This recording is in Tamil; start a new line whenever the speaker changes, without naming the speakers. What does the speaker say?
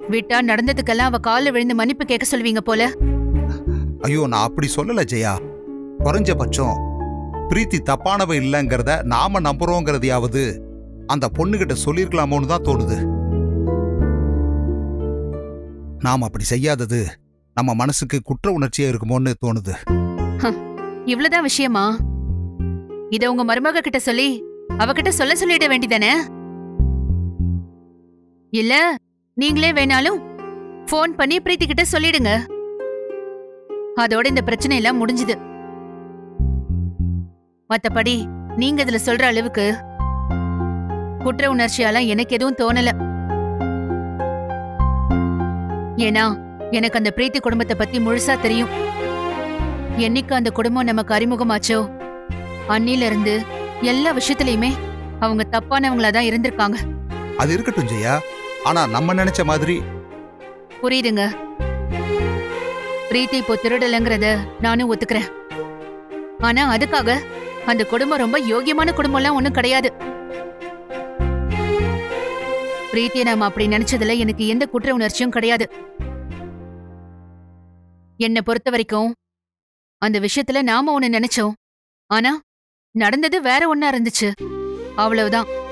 விட்டா நடந்ததுக்கெல்லாம் அவ கால்ல விழுந்து மன்னிப்பு கேட்க சொல்வீங்க போல
ஐயோ நான் அப்படி சொல்லல ஜெயா குறைஞ்சபட்சம் பிரீத்தி தப்பானவ இல்லைங்கிறத நாம நம்புறோங்கிறதையாவது அந்த பொண்ணுகிட்ட சொல்லியிருக்கலாமோன்னு தான் தோணுது நாம் அப்படி செய்யாதது நம்ம மனசுக்கு குற்ற உணர்ச்சியா இருக்குமோன்னு தோணுது
இவ்வளவுதான் விஷயமா இத உங்க மருமக கிட்ட சொல்லி அவகிட்ட சொல்ல சொல்லிட வேண்டிதானே இல்ல நீங்களே வேணாலும் ஃபோன் பண்ணி பிரீத்தி கிட்ட சொல்லிடுங்க அதோட இந்த பிரச்சனை எல்லாம் முடிஞ்சுது மத்தபடி நீங்க இதுல சொல்ற அளவுக்கு குற்ற உணர்ச்சியால எனக்கு எதுவும் தோணல ஏன்னா எனக்கு அந்த பிரீத்தி குடும்பத்தை பத்தி முழுசா தெரியும் என்னைக்கு அந்த குடும்பம் நமக்கு அறிமுகமாச்சோ அன்னில இருந்து எல்லா விஷயத்திலயுமே அவங்க தப்பானவங்களா தான் இருந்திருக்காங்க
அது இருக்கட்டும் ஜெயா ஆனா நம்ம நினைச்ச மாதிரி
புரியுதுங்க பிரீத்தி இப்போ திருடலைங்கிறத நானும் ஒத்துக்கிறேன் ஆனா அதுக்காக அந்த குடும்பம் ரொம்ப யோகியமான குடும்பம்லாம் ஒண்ணும் கிடையாது பிரீத்தியை நாம அப்படி நினைச்சதுல எனக்கு எந்த குற்ற உணர்ச்சியும் கிடையாது என்னை பொறுத்த வரைக்கும் அந்த விஷயத்துல நாம ஒண்ணு நினைச்சோம் ஆனா நடந்தது வேற ஒண்ணா இருந்துச்சு அவ்வளவுதான்